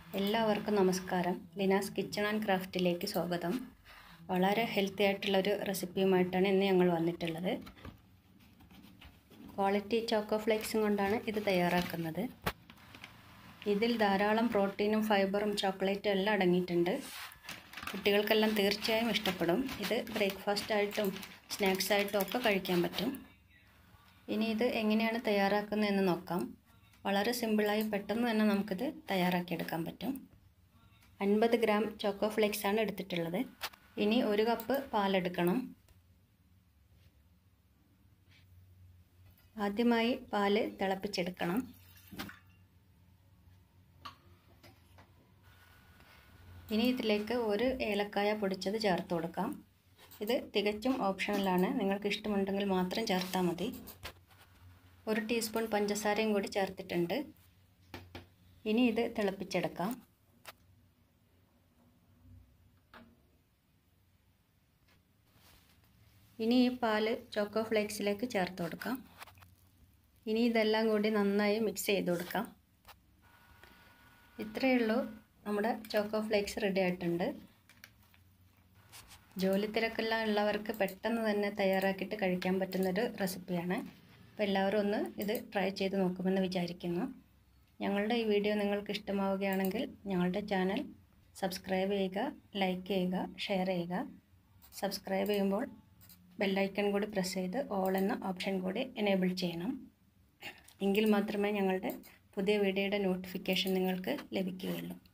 എല്ലാവർക്കും നമസ്കാരം Leena's kitchen and ക്രാഫ്റ്റിലേക്ക് സ്വാഗതം വളരെ ഹെൽത്തി ആയിട്ടുള്ളൊരു റെസിപ്പിയുമായിട്ടാണ് ഇന്ന് ഞങ്ങൾ വന്നിട്ടുള്ളത് ക്വാളിറ്റി ചോക്കോ ഫ്ലേക്സും കൊണ്ടാണ് ഇത് തയ്യാറാക്കുന്നത് ഇതിൽ ധാരാളം പ്രോട്ടീനും ഫൈബറും ചോക്ലേറ്റും എല്ലാം അടങ്ങിയിട്ടുണ്ട് കുട്ടികൾക്കെല്ലാം തീർച്ചയായും ഇഷ്ടപ്പെടും ഇത് ബ്രേക്ക്ഫാസ്റ്റ് ആയിട്ടും സ്നാക്സ് ആയിട്ടും ഒക്കെ കഴിക്കാൻ പറ്റും ഇനി ഇത് എങ്ങനെയാണ് തയ്യാറാക്കുന്നതെന്ന് നോക്കാം വളരെ സിമ്പിളായി പെട്ടെന്ന് തന്നെ നമുക്കിത് തയ്യാറാക്കിയെടുക്കാൻ പറ്റും അൻപത് ഗ്രാം ചോക്കോ ഫ്ലേക്സ് ആണ് എടുത്തിട്ടുള്ളത് ഇനി ഒരു കപ്പ് പാലെടുക്കണം ആദ്യമായി പാല് തിളപ്പിച്ചെടുക്കണം ഇനി ഇതിലേക്ക് ഒരു ഏലക്കായ പൊടിച്ചത് ചേർത്ത് കൊടുക്കാം ഇത് തികച്ചും ഓപ്ഷണലാണ് നിങ്ങൾക്ക് ഇഷ്ടമുണ്ടെങ്കിൽ മാത്രം ചേർത്താൽ മതി ഒരു ടീസ്പൂൺ പഞ്ചസാരയും കൂടി ചേർത്തിട്ടുണ്ട് ഇനി ഇത് തിളപ്പിച്ചെടുക്കാം ഇനി ഈ പാല് ചോക്കോ ഫ്ലേക്സിലേക്ക് ചേർത്ത് കൊടുക്കാം ഇനി ഇതെല്ലാം കൂടി നന്നായി മിക്സ് ചെയ്ത് കൊടുക്കാം ഇത്രയേ ഉള്ളൂ നമ്മുടെ ചോക്കോ ഫ്ലേക്സ് റെഡി ആയിട്ടുണ്ട് ജോലി തിരക്കെല്ലാം ഉള്ളവർക്ക് പെട്ടെന്ന് തന്നെ തയ്യാറാക്കിയിട്ട് കഴിക്കാൻ പറ്റുന്നൊരു റെസിപ്പിയാണ് അപ്പോൾ എല്ലാവരും ഒന്ന് ഇത് ട്രൈ ചെയ്ത് നോക്കുമെന്ന് വിചാരിക്കുന്നു ഞങ്ങളുടെ ഈ വീഡിയോ നിങ്ങൾക്ക് ഇഷ്ടമാവുകയാണെങ്കിൽ ഞങ്ങളുടെ ചാനൽ സബ്സ്ക്രൈബ് ചെയ്യുക ലൈക്ക് ചെയ്യുക ഷെയർ ചെയ്യുക സബ്സ്ക്രൈബ് ചെയ്യുമ്പോൾ ബെല്ലൈക്കൺ കൂടി പ്രസ് ചെയ്ത് ഓൾ എന്ന ഓപ്ഷൻ കൂടി എനേബിൾ ചെയ്യണം എങ്കിൽ മാത്രമേ ഞങ്ങളുടെ പുതിയ വീഡിയോയുടെ നോട്ടിഫിക്കേഷൻ നിങ്ങൾക്ക് ലഭിക്കുകയുള്ളൂ